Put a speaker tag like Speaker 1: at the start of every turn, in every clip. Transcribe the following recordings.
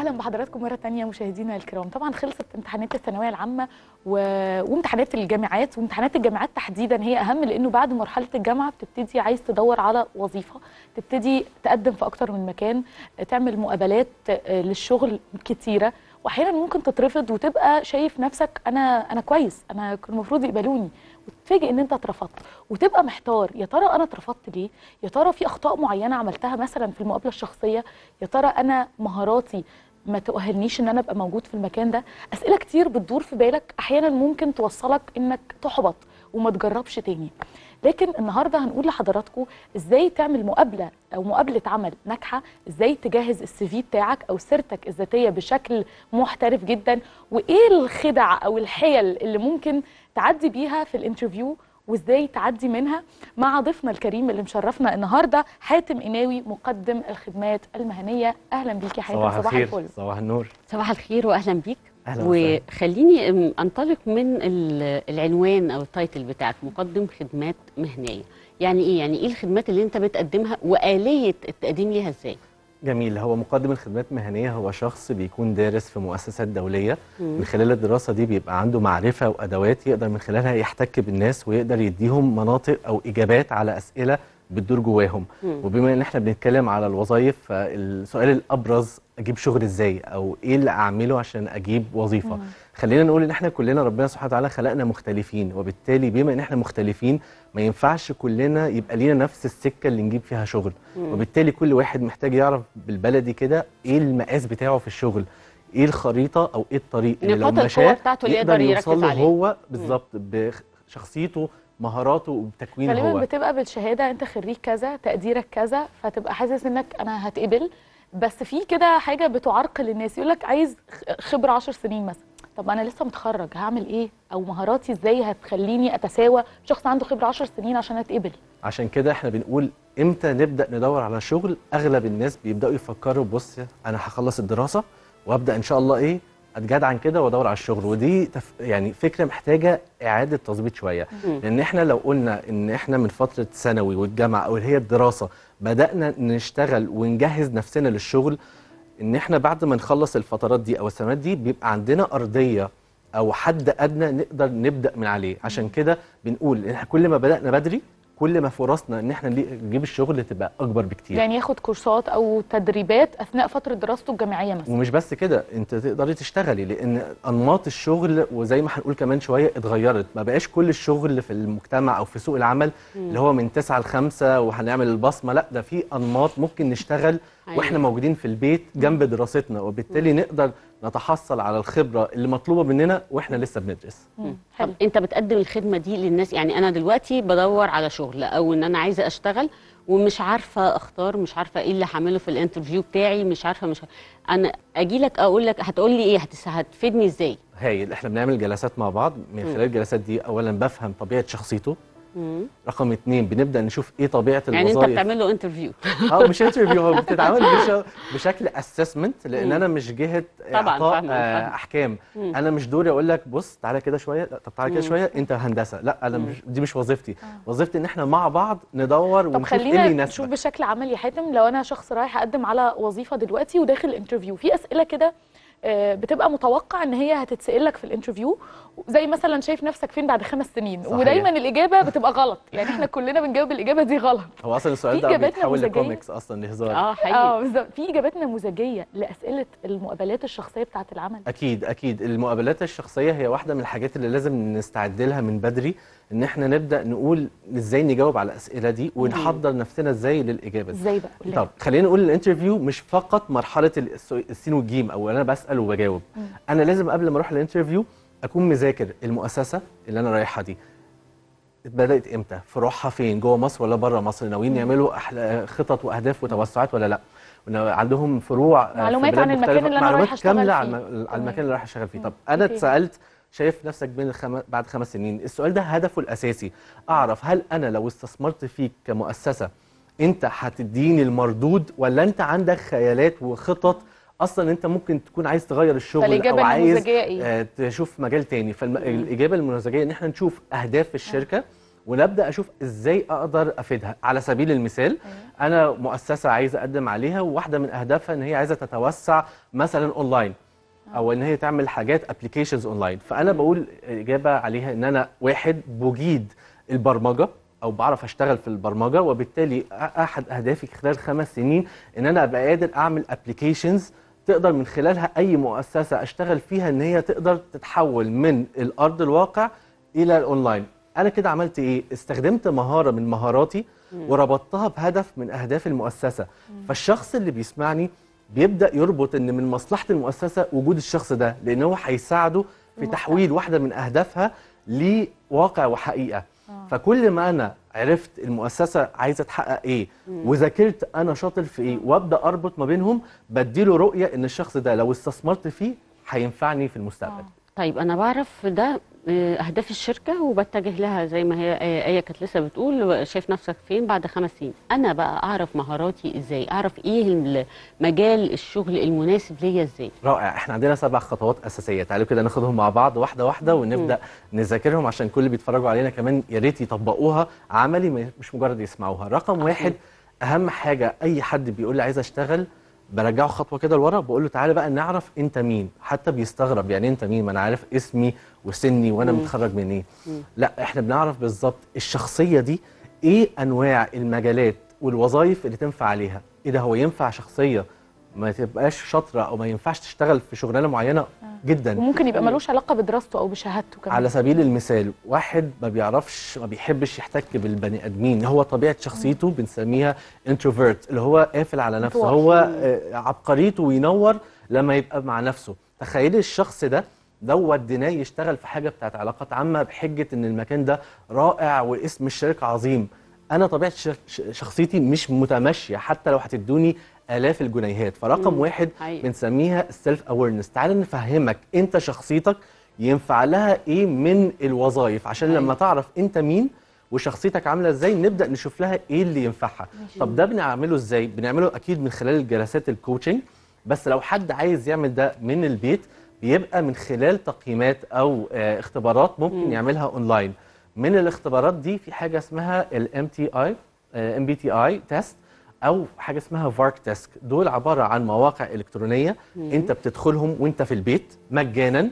Speaker 1: اهلا بحضراتكم مره تانية مشاهدينا الكرام طبعا خلصت امتحانات الثانويه العامه و... وامتحانات الجامعات وامتحانات الجامعات تحديدا هي اهم لانه بعد مرحله الجامعه بتبتدي عايز تدور على وظيفه تبتدي تقدم في اكتر من مكان تعمل مقابلات للشغل كتيره واحيانا ممكن تترفض وتبقى شايف نفسك انا انا كويس انا كان المفروض يقبلوني وتتفاجئ ان انت اترفضت وتبقى محتار يا ترى انا اترفضت ليه يا ترى في اخطاء معينه عملتها مثلا في المقابله الشخصيه يا ترى انا مهاراتي ما تؤهلنيش ان انا ابقى موجود في المكان ده اسئله كتير بتدور في بالك احيانا ممكن توصلك انك تحبط وما تجربش تاني لكن النهارده هنقول لحضراتكم ازاي تعمل مقابله او مقابله عمل ناجحه ازاي تجهز السي في بتاعك او سيرتك الذاتيه بشكل محترف جدا وايه الخدع او الحيل اللي ممكن تعدي بيها في الانترفيو وازاي تعدي منها مع ضيفنا الكريم اللي مشرفنا النهارده حاتم قناوي مقدم الخدمات المهنيه اهلا بيك يا حاتم
Speaker 2: صباح,
Speaker 1: صباح
Speaker 2: الخير
Speaker 1: الفل
Speaker 2: صباح النور
Speaker 3: صباح الخير واهلا بيك
Speaker 2: أهلا وسهلا.
Speaker 3: وخليني أم، انطلق من ال- العنوان او التايتل بتاعك مقدم خدمات مهنيه يعني ايه يعني ايه الخدمات اللي انت بتقدمها واليه التقديم ليها ازاي
Speaker 2: جميل هو مقدم الخدمات المهنيه هو شخص بيكون دارس في مؤسسات دوليه من خلال الدراسه دي بيبقى عنده معرفه وادوات يقدر من خلالها يحتك بالناس ويقدر يديهم مناطق او اجابات على اسئله بتدور جواهم
Speaker 3: مم.
Speaker 2: وبما ان احنا بنتكلم على الوظائف فالسؤال الابرز اجيب شغل ازاي او ايه اللي اعمله عشان اجيب وظيفه خلينا نقول ان احنا كلنا ربنا سبحانه وتعالى خلقنا مختلفين وبالتالي بما ان احنا مختلفين ما ينفعش كلنا يبقى لينا نفس السكه اللي نجيب فيها شغل وبالتالي كل واحد محتاج يعرف بالبلدي كده ايه المقاس بتاعه في الشغل ايه الخريطه او ايه الطريق اللي لو
Speaker 3: نقاط القوة
Speaker 2: مشاه
Speaker 3: بتاعته اللي
Speaker 2: يقدر
Speaker 3: يقدر يركز
Speaker 2: يوصل له
Speaker 3: عليها.
Speaker 2: هو بالظبط بشخصيته مهاراته وبتكوينه
Speaker 1: غالبا
Speaker 2: هو
Speaker 1: بتبقى بالشهاده انت خريج كذا تقديرك كذا فتبقى حاسس انك انا هتقبل بس في كده حاجه بتعرقل الناس يقول لك عايز خ- خبره 10 سنين مثلا طب انا لسه متخرج هعمل ايه او مهاراتي ازاي هتخليني اتساوى شخص عنده خبره 10 سنين عشان اتقبل
Speaker 2: عشان كده احنا بنقول امتى نبدا ندور على شغل اغلب الناس بيبداوا يفكروا بص انا هخلص الدراسه وابدا ان شاء الله ايه اتجدعن كده وادور على الشغل ودي تف... يعني فكره محتاجه اعاده تظبيط شويه لان احنا لو قلنا ان احنا من فتره ثانوي والجامعه او اللي هي الدراسه بدانا نشتغل ونجهز نفسنا للشغل ان احنا بعد ما نخلص الفترات دي او السنوات دي بيبقى عندنا ارضيه او حد ادنى نقدر نبدا من عليه عشان كده بنقول ان احنا كل ما بدانا بدري كل ما فرصنا ان احنا نلي- نجيب الشغل تبقى اكبر بكتير
Speaker 1: يعني ياخد كورسات او تدريبات اثناء فتره دراسته الجامعيه مثلا
Speaker 2: ومش بس كده انت تقدري تشتغلي لان انماط الشغل وزي ما هنقول كمان شويه اتغيرت ما بقاش كل الشغل في المجتمع او في سوق العمل اللي هو من 9 ل 5 وهنعمل البصمه لا ده في انماط ممكن نشتغل
Speaker 3: أيوة.
Speaker 2: واحنا موجودين في البيت جنب دراستنا وبالتالي نقدر نتحصل على الخبره اللي مطلوبه مننا واحنا لسه بندرس
Speaker 1: مم.
Speaker 3: طب
Speaker 1: حلو
Speaker 3: انت بتقدم الخدمه دي للناس يعني انا دلوقتي بدور على شغل او ان انا عايزه اشتغل ومش عارفه اختار مش عارفه ايه اللي هعمله في الانترفيو بتاعي مش عارفه مش انا اجي لك اقول لك هتقول لي ايه هتس- هتفيدني ازاي
Speaker 2: هايل احنا بنعمل جلسات مع بعض من خلال الجلسات دي اولا بفهم طبيعه شخصيته
Speaker 3: مم.
Speaker 2: رقم اتنين بنبدا نشوف ايه طبيعه
Speaker 3: يعني انت
Speaker 2: الوظائف
Speaker 3: بتعمل له انترفيو
Speaker 2: اه مش انترفيو هو بتتعامل بش- بشكل اسسمنت لان
Speaker 3: مم.
Speaker 2: انا مش جهه
Speaker 3: طبعاً،
Speaker 2: اعطاء
Speaker 3: فاهمة،
Speaker 2: آه،
Speaker 3: فاهمة.
Speaker 2: احكام
Speaker 3: مم.
Speaker 2: انا مش دوري اقول لك بص تعالى كده شويه لا طب تعالى كده
Speaker 3: مم.
Speaker 2: شويه انت هندسه لا انا مش دي مش وظيفتي وظيفتي ان احنا مع بعض ندور
Speaker 1: طب
Speaker 2: ونشوف ايه اللي
Speaker 1: خلينا نشوف
Speaker 2: يناسبك
Speaker 1: بشكل عملي يا حاتم لو انا شخص رايح اقدم على وظيفه دلوقتي وداخل انترفيو في اسئله كده آه، بتبقى متوقع ان هي هتتسال لك في الانترفيو زي مثلا شايف نفسك فين بعد خمس سنين
Speaker 2: صحيح.
Speaker 1: ودايما الاجابه بتبقى غلط يعني احنا كلنا بنجاوب الاجابه دي غلط
Speaker 2: هو اصلا السؤال
Speaker 1: في
Speaker 2: ده
Speaker 1: إجابات
Speaker 2: بيتحول
Speaker 1: نموذجية؟
Speaker 2: لكوميكس اصلا لهزار
Speaker 3: اه
Speaker 1: اه
Speaker 3: حقيقي
Speaker 1: بالظبط في اجابات نموذجيه لاسئله المقابلات الشخصيه بتاعه العمل
Speaker 2: اكيد اكيد المقابلات الشخصيه هي واحده من الحاجات اللي لازم نستعد لها من بدري ان احنا نبدا نقول ازاي نجاوب على الاسئله دي ونحضر نفسنا ازاي للاجابه دي
Speaker 1: ازاي بقى قول لنا.
Speaker 2: طب خلينا نقول الانترفيو مش فقط مرحله الس- السين والجيم او انا بسال وبجاوب انا لازم قبل ما اروح الانترفيو اكون مذاكر المؤسسه اللي انا رايحها دي بدات امتى فروعها فين جوه مصر ولا بره مصر ناويين يعملوا أحل- خطط واهداف وتوسعات ولا لا ون- عندهم فروع آه، في
Speaker 1: معلومات
Speaker 2: بلاد
Speaker 1: عن المكان
Speaker 2: مختلفة،
Speaker 1: اللي أنا
Speaker 2: معلومات
Speaker 1: رايح أشتغل
Speaker 2: كامله عن
Speaker 1: فيه.
Speaker 2: الم- على
Speaker 1: تمام.
Speaker 2: المكان اللي رايح اشتغل فيه
Speaker 1: مم.
Speaker 2: طب انا
Speaker 1: أوكي.
Speaker 2: اتسالت شايف نفسك بين الخم... بعد خمس سنين السؤال ده هدفه الاساسي اعرف هل انا لو استثمرت فيك كمؤسسه انت هتديني المردود ولا انت عندك خيالات وخطط اصلا انت ممكن تكون عايز تغير الشغل
Speaker 1: فالإجابة
Speaker 2: او عايز
Speaker 1: النموذجية إيه؟
Speaker 2: آه، تشوف مجال تاني فالاجابه النموذجيه ان احنا نشوف اهداف الشركه ونبدا اشوف ازاي اقدر افيدها على سبيل المثال انا مؤسسه عايزه اقدم عليها وواحده من اهدافها ان هي عايزه تتوسع مثلا اونلاين او ان هي تعمل حاجات ابلكيشنز اونلاين فانا بقول اجابه عليها ان انا واحد بجيد البرمجه او بعرف اشتغل في البرمجه وبالتالي أ- احد اهدافي خلال خمس سنين ان انا ابقى قادر اعمل ابلكيشنز تقدر من خلالها اي مؤسسه اشتغل فيها ان هي تقدر تتحول من الارض الواقع الى الاونلاين انا كده عملت ايه استخدمت مهاره من مهاراتي وربطتها بهدف من اهداف المؤسسه فالشخص اللي بيسمعني بيبدا يربط ان من مصلحه المؤسسه وجود الشخص ده لان هو هيساعده في
Speaker 1: المستقبل.
Speaker 2: تحويل واحده من اهدافها لواقع وحقيقه
Speaker 1: آه.
Speaker 2: فكل ما انا عرفت المؤسسه عايزه تحقق ايه وذاكرت انا شاطر في ايه وابدا اربط ما بينهم بديله رؤيه ان الشخص ده لو استثمرت فيه هينفعني في المستقبل
Speaker 1: آه.
Speaker 3: طيب انا بعرف ده آه، اهداف الشركه وبتجه لها زي ما هي آه، ايه كانت لسه بتقول شايف نفسك فين بعد خمس سنين انا بقى اعرف مهاراتي ازاي اعرف ايه الم- مجال الشغل المناسب ليا ازاي
Speaker 2: رائع احنا عندنا سبع خطوات اساسيه تعالوا كده ناخدهم مع بعض واحده واحده ونبدا نذاكرهم عشان كل اللي بيتفرجوا علينا كمان يا ريت يطبقوها عملي ما- مش مجرد يسمعوها رقم واحد اهم حاجه اي حد بيقول لي عايز اشتغل برجعه خطوه كده لورا بقول له تعالى بقى نعرف انت مين حتى بيستغرب يعني انت مين ما انا عارف اسمي وسني وانا
Speaker 3: مم.
Speaker 2: متخرج من ايه
Speaker 3: مم.
Speaker 2: لا احنا بنعرف بالظبط الشخصيه دي ايه انواع المجالات والوظائف اللي تنفع عليها ايه ده هو ينفع شخصيه ما تبقاش شاطره او ما ينفعش تشتغل في شغلانه معينه جدا
Speaker 1: وممكن يبقى ملوش علاقه بدراسته او بشهادته كمان
Speaker 2: على سبيل المثال واحد ما بيعرفش ما بيحبش يحتك بالبني ادمين هو طبيعه شخصيته بنسميها انتروفيرت اللي هو قافل على نفسه
Speaker 1: انطوائي.
Speaker 2: هو آه، عبقريته وينور لما يبقى مع نفسه تخيلي الشخص ده ده وديناه يشتغل في حاجه بتاعت علاقات عامه بحجه ان المكان ده رائع واسم الشركه عظيم انا طبيعه ش- ش- شخصيتي مش متماشيه حتى لو هتدوني الاف الجنيهات فرقم
Speaker 3: مم.
Speaker 2: واحد
Speaker 3: حقيقي.
Speaker 2: بنسميها السيلف اويرنس تعال نفهمك انت شخصيتك ينفع لها ايه من الوظائف عشان
Speaker 3: أيوة.
Speaker 2: لما تعرف انت مين وشخصيتك عامله ازاي نبدا نشوف لها ايه اللي ينفعها
Speaker 1: ماشي.
Speaker 2: طب ده بنعمله ازاي بنعمله اكيد من خلال الجلسات الكوتشنج بس لو حد عايز يعمل ده من البيت بيبقى من خلال تقييمات او آه، اختبارات ممكن
Speaker 3: مم.
Speaker 2: يعملها اونلاين من الاختبارات دي في حاجه اسمها الام تي اي ام بي تي اي تيست او حاجه اسمها فارك تيست دول عباره عن مواقع الكترونيه
Speaker 3: مم.
Speaker 2: انت بتدخلهم وانت في البيت مجانا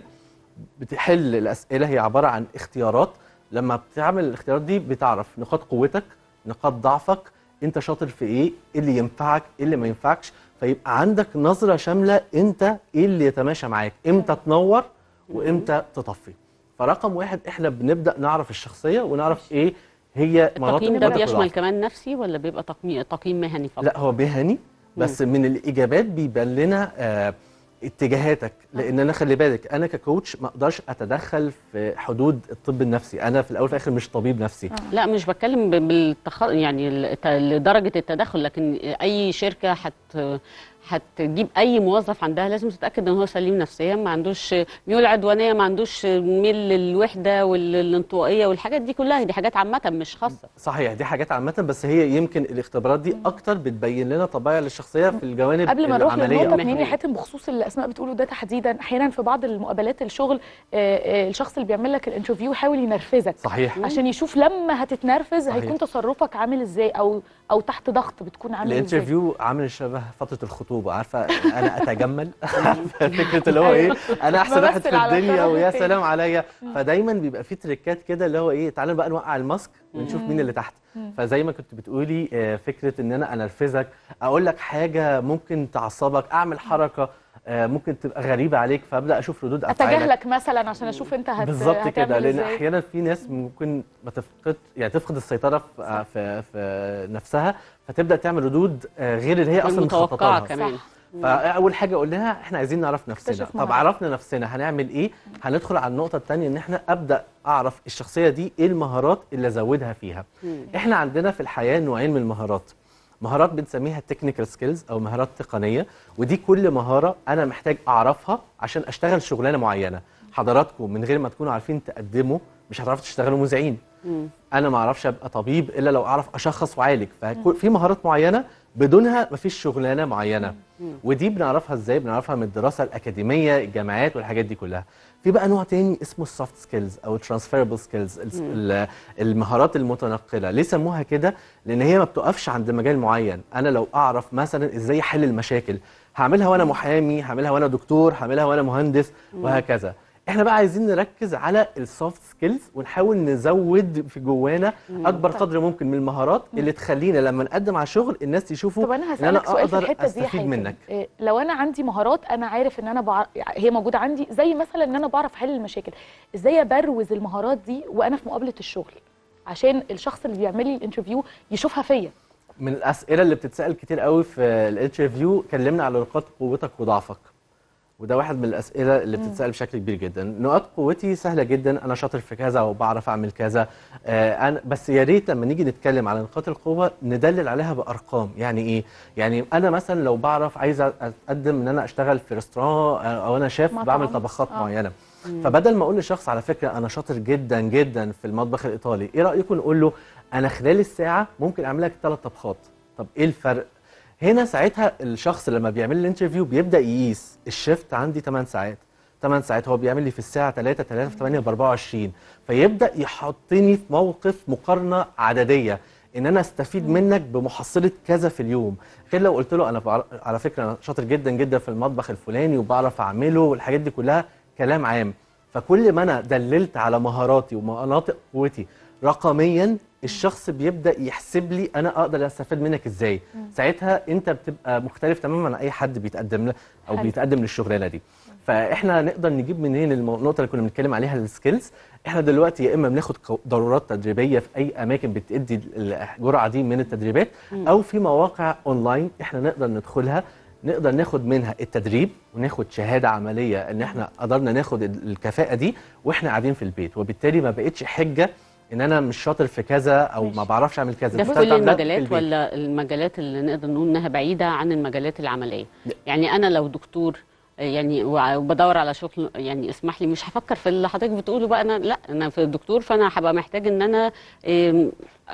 Speaker 2: بتحل الاسئله هي عباره عن اختيارات لما بتعمل الاختيارات دي بتعرف نقاط قوتك نقاط ضعفك انت شاطر في ايه ايه اللي ينفعك ايه اللي ما ينفعكش فيبقى عندك نظره شامله انت ايه اللي يتماشى معاك امتى تنور وامتى تطفي فرقم واحد احنا بنبدا نعرف الشخصيه ونعرف ايه هي مناطق
Speaker 3: التقييم ده
Speaker 2: قوتك
Speaker 3: بيشمل
Speaker 2: وضعفك.
Speaker 3: كمان نفسي ولا بيبقى تقييم تقييم مهني فقط
Speaker 2: لا هو مهني بس من الاجابات بيبان لنا آه اتجاهاتك لان انا خلي بالك انا ككوتش ما اقدرش اتدخل في حدود الطب النفسي انا في الاول وفي الاخر مش طبيب نفسي
Speaker 3: لا مش بتكلم ب- بالتخ... يعني الت- لدرجه التدخل لكن اي شركه هت هتجيب اي موظف عندها لازم تتاكد ان هو سليم نفسيا ما عندوش ميول عدوانيه ما عندوش ميل للوحده والانطوائيه والحاجات دي كلها دي حاجات عامه مش خاصه
Speaker 2: صحيح دي حاجات عامه بس هي يمكن الاختبارات دي اكتر بتبين لنا طبيعه للشخصيه في الجوانب
Speaker 1: قبل ما نروح
Speaker 2: العمليه
Speaker 1: للنقطه
Speaker 3: المهنية.
Speaker 1: اتنين يا حاتم بخصوص اللي اسماء بتقوله ده تحديدا احيانا في بعض المقابلات الشغل آه، آه، الشخص اللي بيعمل لك الانترفيو يحاول ينرفزك
Speaker 2: صحيح
Speaker 1: عشان يشوف لما هتتنرفز
Speaker 2: صحيح.
Speaker 1: هيكون تصرفك عامل ازاي او او تحت ضغط بتكون عامل ازاي
Speaker 2: الانترفيو عامل شبه فتره الخطوبه عارفه انا اتجمل عارفة فكره اللي هو ايه انا احسن واحد
Speaker 1: بمثل
Speaker 2: في
Speaker 1: على
Speaker 2: الدنيا
Speaker 1: الطرف
Speaker 2: ويا
Speaker 1: التاني.
Speaker 2: سلام عليا فدايما بيبقى في تريكات كده اللي هو ايه تعالى بقى نوقع الماسك ونشوف مين اللي تحت فزي ما كنت بتقولي آه، فكره ان انا انرفزك اقول لك حاجه ممكن تعصبك اعمل حركه آه، ممكن تبقى غريبه عليك فابدا اشوف ردود افعالك
Speaker 1: اتجاهلك مثلا عشان اشوف انت هت...
Speaker 2: بالظبط كده
Speaker 1: هتعمل
Speaker 2: لان
Speaker 1: إزاي.
Speaker 2: احيانا في ناس ممكن ما تفقد يعني تفقد السيطره في في, في نفسها فتبدا تعمل ردود آه، غير اللي هي اصلا
Speaker 3: المتوقعه
Speaker 2: مخططه لها
Speaker 3: كمان
Speaker 1: صح.
Speaker 2: فاول حاجه اقول لها احنا عايزين نعرف نفسنا
Speaker 1: اكتشف
Speaker 2: طب
Speaker 1: مهارات.
Speaker 2: عرفنا نفسنا هنعمل ايه هندخل على النقطه الثانيه ان احنا ابدا اعرف الشخصيه دي ايه المهارات اللي ازودها فيها
Speaker 3: مم.
Speaker 2: احنا عندنا في الحياه نوعين من المهارات مهارات بنسميها تكنيكال سكيلز او مهارات تقنيه ودي كل مهاره انا محتاج اعرفها عشان اشتغل شغلانه معينه حضراتكم من غير ما تكونوا عارفين تقدموا مش هتعرفوا تشتغلوا مذيعين
Speaker 3: مم.
Speaker 2: انا ما اعرفش ابقى طبيب الا لو اعرف اشخص واعالج ففي مهارات معينه بدونها مفيش شغلانه معينه ودي بنعرفها ازاي بنعرفها من الدراسه الاكاديميه الجامعات والحاجات دي كلها في بقى نوع تاني اسمه السوفت سكيلز او الترانسفيربل سكيلز المهارات المتنقله ليه سموها كده لان هي ما بتقفش عند مجال معين انا لو اعرف مثلا ازاي احل المشاكل هعملها وانا محامي هعملها وانا دكتور هعملها وانا مهندس وهكذا احنا بقى عايزين نركز على السوفت سكيلز ونحاول نزود في جوانا اكبر قدر ممكن من المهارات اللي تخلينا لما نقدم على شغل الناس يشوفوا
Speaker 1: طب انا
Speaker 2: ان انا
Speaker 1: هسالك سؤال في
Speaker 2: اقدر
Speaker 1: الحته دي يا
Speaker 2: استفيد
Speaker 1: حاتم.
Speaker 2: منك
Speaker 1: إيه، لو انا عندي مهارات انا عارف ان انا بعرف هي موجوده عندي زي مثلا ان انا بعرف احل المشاكل ازاي ابروز المهارات دي وانا في مقابله الشغل عشان الشخص اللي بيعمل لي الانترفيو يشوفها فيا
Speaker 2: من الاسئله اللي بتتسال كتير قوي في الانترفيو كلمنا على نقاط قوتك وضعفك وده واحد من الاسئله اللي بتتسال بشكل كبير جدا نقاط قوتي سهله جدا انا شاطر في كذا وبعرف اعمل كذا آه أنا بس يا ريت لما نيجي نتكلم على نقاط القوه ندلل عليها بارقام يعني ايه يعني انا مثلا لو بعرف عايز اقدم ان انا اشتغل في ريستوران او انا شيف
Speaker 1: مطعم.
Speaker 2: بعمل طبخات
Speaker 1: آه.
Speaker 2: معينه فبدل ما اقول لشخص على فكره انا شاطر جدا جدا في المطبخ الايطالي ايه رايكم نقول له انا خلال الساعه ممكن اعمل لك ثلاث طبخات طب ايه الفرق هنا ساعتها الشخص لما بيعمل لي الانترفيو بيبدا يقيس الشيفت عندي 8 ساعات 8 ساعات هو بيعمل لي في الساعه 3 3 في 8 ب 24 فيبدا يحطني في موقف مقارنه عدديه ان انا استفيد منك بمحصله كذا في اليوم غير لو قلت له انا بعر- على فكره انا شاطر جدا جدا في المطبخ الفلاني وبعرف اعمله والحاجات دي كلها كلام عام فكل ما انا دللت على مهاراتي ومناطق قوتي رقميا الشخص بيبدا يحسب لي انا اقدر استفاد منك ازاي ساعتها انت بتبقى مختلف تماما عن اي حد بيتقدم له او
Speaker 1: حلو.
Speaker 2: بيتقدم للشغلانه دي فاحنا نقدر نجيب منين المو- النقطه اللي كنا بنتكلم عليها السكيلز احنا دلوقتي يا اما بناخد قو- ضرورات تدريبيه في اي اماكن بتدي الجرعه دي من التدريبات او في مواقع اونلاين احنا نقدر ندخلها نقدر ناخد منها التدريب وناخد شهاده عمليه ان احنا قدرنا ناخد ال- الكفاءه دي واحنا قاعدين في البيت وبالتالي ما بقتش حجه ان انا مش شاطر في كذا او ما بعرفش اعمل كذا
Speaker 3: ده في
Speaker 2: بشتغل
Speaker 3: كل
Speaker 2: لا، في
Speaker 3: المجالات
Speaker 2: البيت.
Speaker 3: ولا المجالات اللي نقدر نقول انها بعيده عن المجالات العمليه يعني انا لو دكتور آه، يعني وع- وبدور على شغل يعني اسمح لي مش هفكر في اللي حضرتك بتقوله بقى انا لا انا في الدكتور فانا هبقى محتاج ان انا آم،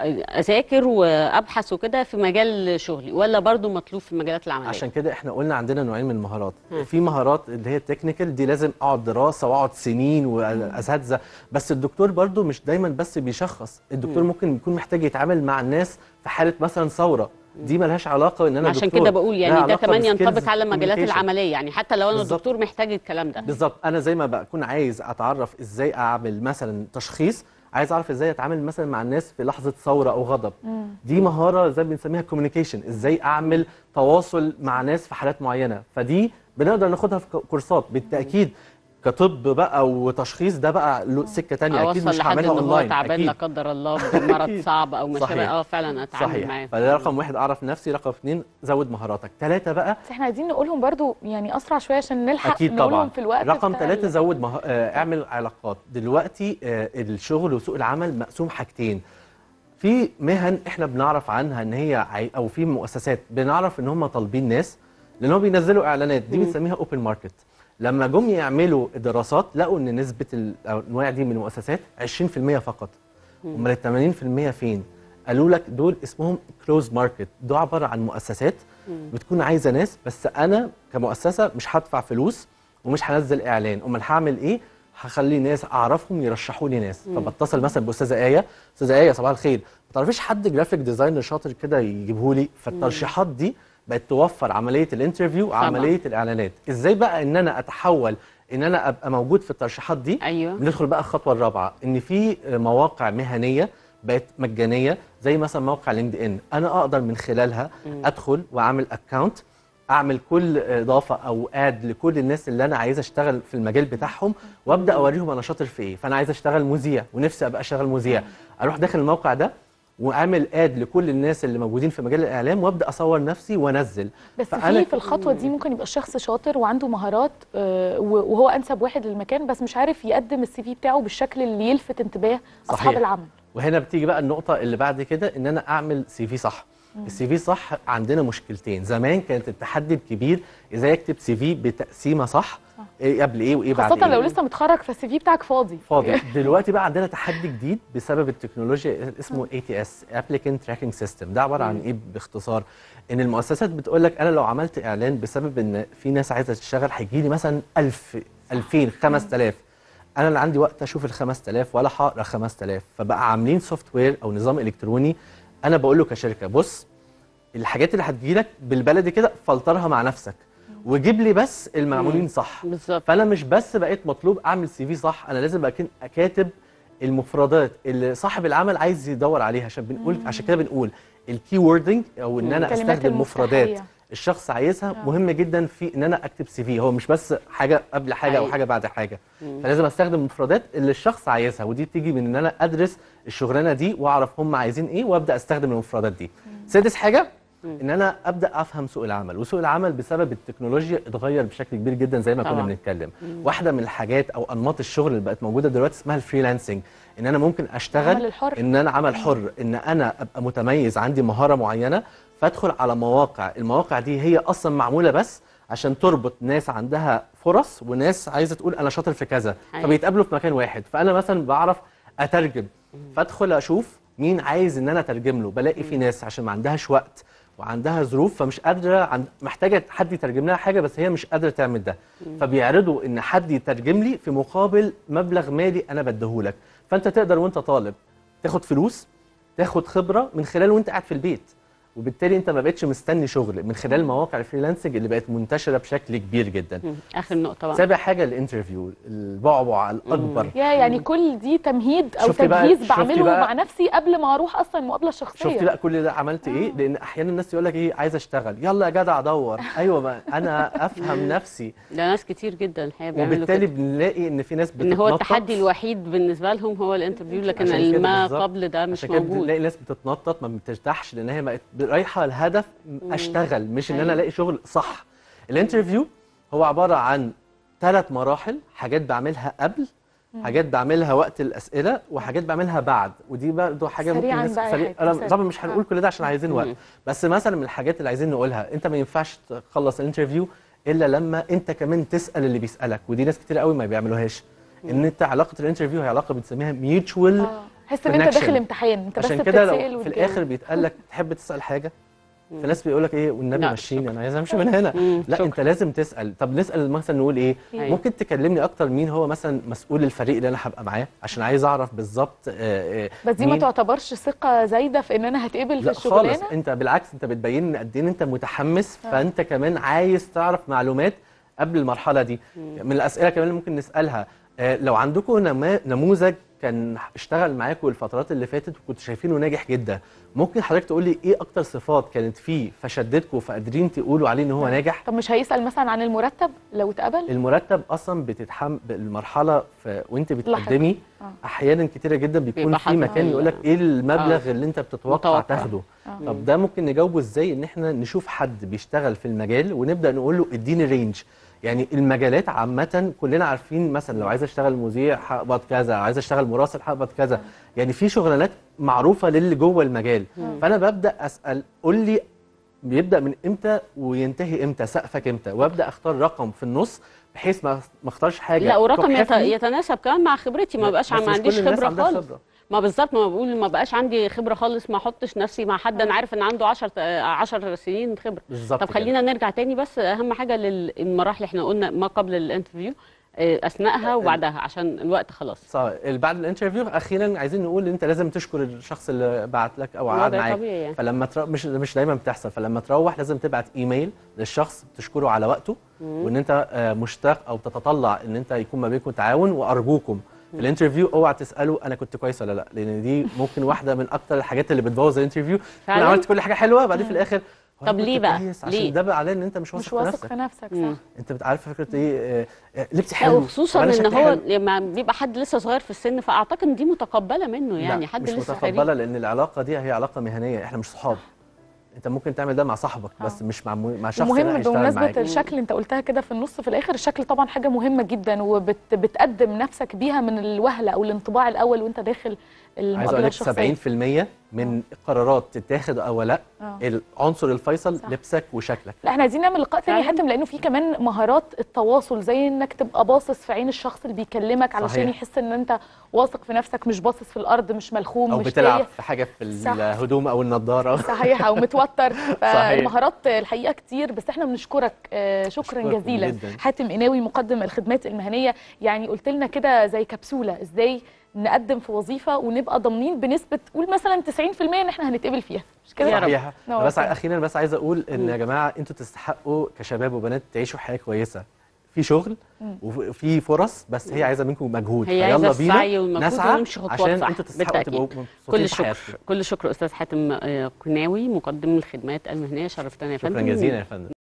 Speaker 3: اذاكر وابحث وكده في مجال شغلي ولا برضو مطلوب في المجالات العمليه
Speaker 2: عشان كده احنا قلنا عندنا نوعين من المهارات
Speaker 3: مم.
Speaker 2: في مهارات اللي هي التكنيكال دي لازم اقعد دراسه واقعد سنين واساتذه بس الدكتور برضو مش دايما بس بيشخص الدكتور
Speaker 3: مم.
Speaker 2: ممكن يكون محتاج يتعامل مع الناس في حاله مثلا ثوره دي ملهاش علاقه ان انا
Speaker 3: عشان
Speaker 2: دكتور
Speaker 3: كده بقول
Speaker 2: لها
Speaker 3: يعني ده
Speaker 2: علاقة
Speaker 3: كمان
Speaker 2: بskills
Speaker 3: ينطبق على المجالات
Speaker 2: communication.
Speaker 3: العمليه يعني حتى لو انا
Speaker 2: بالظبط.
Speaker 3: الدكتور محتاج الكلام ده
Speaker 2: بالظبط انا زي ما بكون عايز اتعرف ازاي اعمل مثلا تشخيص عايز اعرف ازاي اتعامل مثلا مع الناس في لحظه ثوره او غضب دي مهاره زي ما بنسميها كوميونيكيشن ازاي اعمل تواصل مع ناس في حالات معينه فدي بنقدر ناخدها في كورسات بالتاكيد كطب بقى وتشخيص ده بقى له سكه تانية اكيد
Speaker 3: اوصل
Speaker 2: مش
Speaker 3: لحد
Speaker 2: هعملها
Speaker 3: ان هو
Speaker 2: اونلاين
Speaker 3: تعبان لا
Speaker 2: اكيد
Speaker 3: قدر الله بمرض
Speaker 2: أكيد.
Speaker 3: صعب او ما
Speaker 2: صحيح.
Speaker 3: شابه اه فعلا اتعامل
Speaker 2: صحيح
Speaker 3: معاه
Speaker 2: فده رقم واحد اعرف نفسي رقم اثنين زود مهاراتك ثلاثه بقى
Speaker 1: بس احنا عايزين نقولهم برضو يعني اسرع شويه عشان نلحق
Speaker 2: اكيد
Speaker 1: نقولهم
Speaker 2: طبعا
Speaker 1: في الوقت
Speaker 2: رقم
Speaker 1: بتاع
Speaker 2: ثلاثة
Speaker 1: ال-
Speaker 2: زود مه... آه، اعمل علاقات دلوقتي آه، الشغل وسوق العمل مقسوم حاجتين في مهن احنا بنعرف عنها ان هي عي... او في مؤسسات بنعرف ان هم طالبين ناس لان هم بينزلوا اعلانات دي
Speaker 3: مم.
Speaker 2: بنسميها اوبن ماركت لما جم يعملوا دراسات لقوا ان نسبه الانواع دي من المؤسسات 20% فقط امال ال 80% فين قالوا لك دول اسمهم كلوز ماركت دول عباره عن مؤسسات بتكون عايزه ناس بس انا كمؤسسه مش هدفع فلوس ومش هنزل اعلان امال هعمل ايه هخلي ناس اعرفهم يرشحوا لي ناس فبتصل مثلا باستاذه ايه استاذه ايه صباح الخير ما تعرفيش حد جرافيك ديزاينر شاطر كده يجيبه لي فالترشيحات دي بقت توفر عمليه الانترفيو وعمليه الاعلانات ازاي بقى ان انا اتحول ان انا ابقى موجود في الترشيحات دي
Speaker 3: ايوه
Speaker 2: بندخل بقى الخطوه الرابعه ان في مواقع مهنيه بقت مجانيه زي مثلا موقع لينكد ان انا اقدر من خلالها ادخل واعمل اكونت اعمل كل اضافه او اد لكل الناس اللي انا عايز اشتغل في المجال بتاعهم وابدا اوريهم انا شاطر في ايه فانا عايز اشتغل مذيع ونفسي ابقى اشتغل مذيع اروح داخل الموقع ده واعمل اد لكل الناس اللي موجودين في مجال الاعلام وابدا اصور نفسي وانزل
Speaker 1: بس
Speaker 2: فأنا-
Speaker 1: في في الخطوه دي ممكن يبقى الشخص شاطر وعنده مهارات آه، و- وهو انسب واحد للمكان بس مش عارف يقدم السي في بتاعه بالشكل اللي يلفت انتباه اصحاب
Speaker 2: صحيح.
Speaker 1: العمل
Speaker 2: وهنا بتيجي بقى النقطة اللي بعد كده إن أنا أعمل سي في صح. السي في صح عندنا مشكلتين، زمان كانت التحدي الكبير إزاي أكتب سي في بتقسيمة صح ايه قبل ايه وايه بعد
Speaker 1: خاصه
Speaker 2: ايه
Speaker 1: لو لسه متخرج فالسي في بتاعك فاضي
Speaker 2: فاضي دلوقتي بقى عندنا تحدي جديد بسبب التكنولوجيا اسمه اي تي اس ابليكانت تراكنج سيستم ده عباره عن ايه باختصار ان المؤسسات بتقول لك انا لو عملت اعلان بسبب ان في ناس عايزه تشتغل هيجي لي مثلا 1000 2000 5000 انا اللي عندي وقت اشوف ال 5000 ولا هقرا 5000 فبقى عاملين سوفت وير او نظام الكتروني انا بقول له كشركه بص الحاجات اللي هتجيلك بالبلدي كده فلترها مع نفسك وجيب لي بس المعمولين صح
Speaker 3: بالظبط
Speaker 2: فانا مش بس بقيت مطلوب اعمل سي في صح انا لازم اكون كاتب المفردات اللي صاحب العمل عايز يدور عليها عشان بنقول عشان كده بنقول الكي ووردنج او ان انا
Speaker 1: الكلمات
Speaker 2: استخدم مفردات
Speaker 1: المفتاحية.
Speaker 2: الشخص عايزها
Speaker 1: آه.
Speaker 2: مهم جدا في ان انا اكتب سي في هو مش بس حاجه قبل حاجه او
Speaker 3: أيوة.
Speaker 2: حاجه بعد حاجه فلازم استخدم المفردات اللي الشخص عايزها ودي بتيجي من ان انا ادرس الشغلانه دي واعرف هم عايزين ايه وابدا استخدم المفردات دي سادس حاجه ان انا ابدا افهم سوق العمل وسوق العمل بسبب التكنولوجيا اتغير بشكل كبير جدا زي ما كنا
Speaker 3: طبعاً.
Speaker 2: بنتكلم واحده من الحاجات او انماط الشغل اللي بقت موجوده دلوقتي اسمها الفريلانسنج ان انا ممكن اشتغل
Speaker 1: العمل الحر.
Speaker 2: ان انا عمل حر ان انا ابقى متميز عندي مهاره معينه فادخل على مواقع المواقع دي هي اصلا معموله بس عشان تربط ناس عندها فرص وناس عايزه تقول انا شاطر في كذا
Speaker 3: أيوة.
Speaker 2: فبيتقابلوا في مكان واحد فانا مثلا بعرف اترجم فادخل اشوف مين عايز ان انا اترجم له بلاقي في ناس عشان ما عندهاش وقت وعندها ظروف فمش قادره عند محتاجه حد يترجم لها حاجه بس هي مش قادره تعمل ده فبيعرضوا ان حد يترجم لي في مقابل مبلغ مالي انا بديهولك فانت تقدر وانت طالب تاخد فلوس تاخد خبره من خلال وانت قاعد في البيت وبالتالي انت ما بقتش مستني شغل من خلال مواقع الفريلانسنج اللي بقت منتشره بشكل كبير جدا
Speaker 3: مم. اخر نقطه بقى
Speaker 2: سابع حاجه الانترفيو البعبع الاكبر
Speaker 1: يا يعني كل دي تمهيد او
Speaker 2: شفتي بقى-
Speaker 1: تجهيز
Speaker 2: شفتي
Speaker 1: بعمله
Speaker 2: بقى-
Speaker 1: مع نفسي قبل ما اروح اصلا المقابله الشخصيه
Speaker 2: شفتي بقى كل ده عملت ايه لان احيانا الناس يقول لك ايه عايز اشتغل يلا يا جدع ادور ايوه ما انا افهم نفسي
Speaker 3: ده ناس كتير جدا الحقيقه بيعملوا
Speaker 2: وبالتالي
Speaker 3: كده
Speaker 2: بنلاقي ان في ناس
Speaker 3: ان
Speaker 2: بتتنطط
Speaker 3: هو التحدي الوحيد بالنسبه لهم هو الانترفيو لكن
Speaker 2: عشان كده
Speaker 3: ما
Speaker 2: بالظبط.
Speaker 3: قبل ده مش
Speaker 2: عشان كده
Speaker 3: موجود
Speaker 2: بنلاقي ناس بتتنطط ما بترتاحش لان هي بقت رايحه الهدف اشتغل مش ان انا
Speaker 3: أيوة.
Speaker 2: الاقي شغل صح الانترفيو هو عباره عن ثلاث مراحل حاجات بعملها قبل حاجات بعملها وقت الاسئله وحاجات بعملها بعد ودي برضه حاجه ممكن
Speaker 1: سريعاً
Speaker 2: الناس
Speaker 1: بقى يا
Speaker 2: سريع
Speaker 1: حاتم،
Speaker 2: انا
Speaker 1: سريع.
Speaker 2: طبعا مش هنقول
Speaker 1: آه.
Speaker 2: كل ده عشان عايزين وقت
Speaker 3: مم.
Speaker 2: بس مثلا من الحاجات اللي عايزين نقولها انت ما ينفعش تخلص الانترفيو الا لما انت كمان تسال اللي بيسالك ودي ناس كتير قوي ما بيعملوهاش ان انت علاقه الانترفيو هي علاقه بنسميها ميوتشوال
Speaker 1: اه حس ان انت
Speaker 2: connection.
Speaker 1: داخل امتحان انت بس
Speaker 2: عشان كده
Speaker 1: بتتسال
Speaker 2: لو في
Speaker 1: وتجاوب.
Speaker 2: الاخر بيتقال لك تحب تسال حاجه في ناس بيقول لك ايه والنبي
Speaker 3: لا،
Speaker 2: مشيني انا عايز امشي من هنا
Speaker 3: مم،
Speaker 2: لا
Speaker 3: شكراً.
Speaker 2: انت لازم تسال طب نسال مثلا نقول ايه
Speaker 3: أيوة.
Speaker 2: ممكن تكلمني اكتر مين هو مثلا مسؤول الفريق اللي انا هبقى معاه عشان عايز اعرف بالظبط آه، آه،
Speaker 1: بس دي ما
Speaker 2: مين-
Speaker 1: تعتبرش ثقه زايده في ان انا هتقبل في
Speaker 2: لا
Speaker 1: الشغلانه
Speaker 2: خالص انت بالعكس انت بتبين ان قد ايه انت متحمس فانت كمان عايز تعرف معلومات قبل المرحله دي من الاسئله كمان اللي ممكن نسالها آه، لو عندكم نما- نموذج كان اشتغل معاكم الفترات اللي فاتت وكنتوا شايفينه ناجح جدا ممكن حضرتك تقول لي ايه اكتر صفات كانت فيه فشدتكم فقادرين تقولوا عليه ان هو ناجح
Speaker 1: طب مش هيسال مثلا عن المرتب لو اتقبل
Speaker 2: المرتب اصلا بتتحم المرحله في وانت
Speaker 1: لاحق.
Speaker 2: بتقدمي
Speaker 1: آه.
Speaker 2: احيانا كتيره جدا بيكون
Speaker 3: بيبقى
Speaker 2: في
Speaker 3: حاطط
Speaker 2: مكان
Speaker 3: ال-
Speaker 2: يقول لك ايه المبلغ
Speaker 3: آه.
Speaker 2: اللي انت بتتوقع
Speaker 3: متوقع.
Speaker 2: تاخده
Speaker 1: آه.
Speaker 2: طب ده ممكن نجاوبه ازاي ان احنا نشوف حد بيشتغل في المجال ونبدا نقول له اديني رينج يعني المجالات عامة كلنا عارفين مثلا لو عايز اشتغل مذيع هقبض كذا، عايز اشتغل مراسل هقبض كذا، يعني في شغلانات معروفة للي جوه المجال، فأنا ببدأ أسأل قول لي بيبدأ من امتى وينتهي امتى، سقفك امتى، وابدأ اختار رقم في النص بحيث ما ما اختارش حاجة
Speaker 3: لا ورقم يت-
Speaker 2: تحفني،
Speaker 3: يتناسب كمان مع خبرتي ما بقاش
Speaker 2: بس
Speaker 3: ما
Speaker 2: مش
Speaker 3: عنديش
Speaker 2: كل الناس
Speaker 3: خبره
Speaker 2: عندها
Speaker 3: خالص
Speaker 2: خبرة.
Speaker 3: ما بالظبط ما بقول ما بقاش عندي خبره خالص ما احطش نفسي مع حد انا عارف ان عنده 10 10 سنين خبره
Speaker 2: بالظبط
Speaker 3: طب
Speaker 2: كده.
Speaker 3: خلينا نرجع تاني بس اهم حاجه للمراحل احنا قلنا ما قبل الانترفيو آه، اثناءها وبعدها عشان الوقت خلاص
Speaker 2: صح بعد الانترفيو اخيرا عايزين نقول ان انت لازم تشكر الشخص اللي بعت لك او قعد
Speaker 3: ده
Speaker 2: معاك
Speaker 3: طبيعي يعني.
Speaker 2: فلما تر... مش مش دايما بتحصل فلما تروح لازم تبعت ايميل للشخص تشكره على وقته وان انت آه، مشتاق او تتطلع ان انت يكون ما بينكم تعاون وارجوكم في الانترفيو اوعى تساله انا كنت كويس ولا لا لان دي ممكن واحده من اكتر الحاجات اللي بتبوظ الانترفيو تكون
Speaker 3: فعلاً؟
Speaker 2: عملت كل حاجه حلوه بعدين في الاخر هو أنا
Speaker 3: طب
Speaker 2: كنت
Speaker 3: ليه بقى؟
Speaker 2: كويس
Speaker 3: ليه؟
Speaker 2: عشان ده بقى عليه ان انت مش واثق
Speaker 1: مش
Speaker 2: في
Speaker 1: واثق
Speaker 2: نفسك
Speaker 1: في نفسك
Speaker 3: مم.
Speaker 1: صح
Speaker 2: انت بتعرف فكره ايه آه، آه، لبسي
Speaker 3: لا
Speaker 2: حلو
Speaker 3: وخصوصا
Speaker 2: طب أنا
Speaker 3: ان
Speaker 2: شكلي
Speaker 3: هو
Speaker 2: حلو.
Speaker 3: لما بيبقى حد لسه صغير في السن فاعتقد ان دي متقبله منه يعني
Speaker 2: لا
Speaker 3: حد
Speaker 2: مش
Speaker 3: لسه
Speaker 2: متقبله
Speaker 3: خريج
Speaker 2: لان العلاقه دي هي علاقه مهنيه احنا مش صحاب انت ممكن تعمل ده مع صاحبك بس مش مع مع شخص لا
Speaker 1: ومهم
Speaker 2: هيشتغل
Speaker 1: بمناسبه
Speaker 2: معاك
Speaker 1: الشكل انت قلتها كده في النص في الاخر الشكل طبعا حاجه مهمه جدا وبتقدم نفسك بيها من الوهله او الانطباع الاول وانت داخل
Speaker 2: عايز اقول
Speaker 1: المقابله
Speaker 2: لك
Speaker 1: الشخصيه
Speaker 2: 70% من قرارات تتاخد او لا
Speaker 1: آه.
Speaker 2: العنصر الفيصل
Speaker 1: صح.
Speaker 2: لبسك وشكلك
Speaker 1: لا احنا عايزين نعمل لقاء تاني يا
Speaker 3: فعلاً.
Speaker 1: حاتم لانه في كمان مهارات التواصل زي انك تبقى باصص في عين الشخص اللي بيكلمك علشان
Speaker 2: صحيح.
Speaker 1: يحس ان انت واثق في نفسك مش باصص في الارض مش ملخوم
Speaker 2: او
Speaker 1: مش
Speaker 2: بتلعب
Speaker 1: تايه
Speaker 2: في حاجه في
Speaker 1: صح.
Speaker 2: الهدوم او النضاره
Speaker 1: صحيح او متوتر
Speaker 2: صحيح.
Speaker 1: فالمهارات الحقيقه كتير بس احنا بنشكرك آه، شكرا
Speaker 2: بشكركم
Speaker 1: جزيلا
Speaker 2: جداً.
Speaker 1: حاتم قناوي مقدم الخدمات المهنيه يعني قلت لنا كده زي كبسوله ازاي نقدم في وظيفه ونبقى ضامنين بنسبه قول مثلا 90% ان احنا هنتقبل فيها مش كده
Speaker 3: يا رب.
Speaker 2: صحيح
Speaker 1: نور
Speaker 2: بس
Speaker 1: فعلا.
Speaker 2: اخيرا بس عايز اقول ان
Speaker 3: مم.
Speaker 2: يا جماعه انتوا تستحقوا كشباب وبنات تعيشوا حياه كويسه في شغل
Speaker 1: مم.
Speaker 2: وفي فرص بس هي عايزه منكم مجهود
Speaker 3: هي
Speaker 2: فيلا
Speaker 3: عايزه
Speaker 2: بينا
Speaker 3: السعي والمجهود
Speaker 2: نسعى
Speaker 3: ونمشي خطوات
Speaker 2: عشان
Speaker 3: صح
Speaker 2: انتوا تستحقوا
Speaker 3: بالتأكيد.
Speaker 2: تبقوا
Speaker 3: كل
Speaker 2: مبسوطين في
Speaker 3: الشكر
Speaker 2: حياتكم
Speaker 3: كل الشكر استاذ حاتم آه، قناوي مقدم الخدمات المهنيه شرفتنا يا فندم
Speaker 2: شكرا جزيلا يا فندم